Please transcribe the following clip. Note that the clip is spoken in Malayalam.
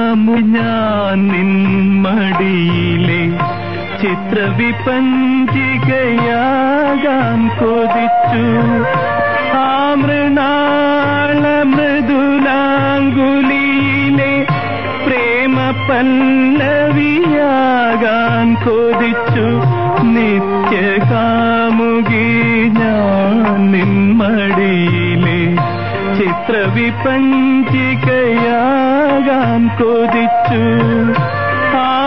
കാമു ഞാൻ നിൻ മടിയിലെ ചിത്രവിപഞ്ചികയാകാൻ കൊതിച്ചു ആമൃണാള മൃദുലാങ്കുലിയിലെ പ്രേമ പല്ലവിയാകാൻ കൊതിച്ചു നിത്യകാമുകി ഞാൻ നിന്മടിയിലെ ചിത്രവിപഞ്ചികയാകാൻ കൊതിച്ചു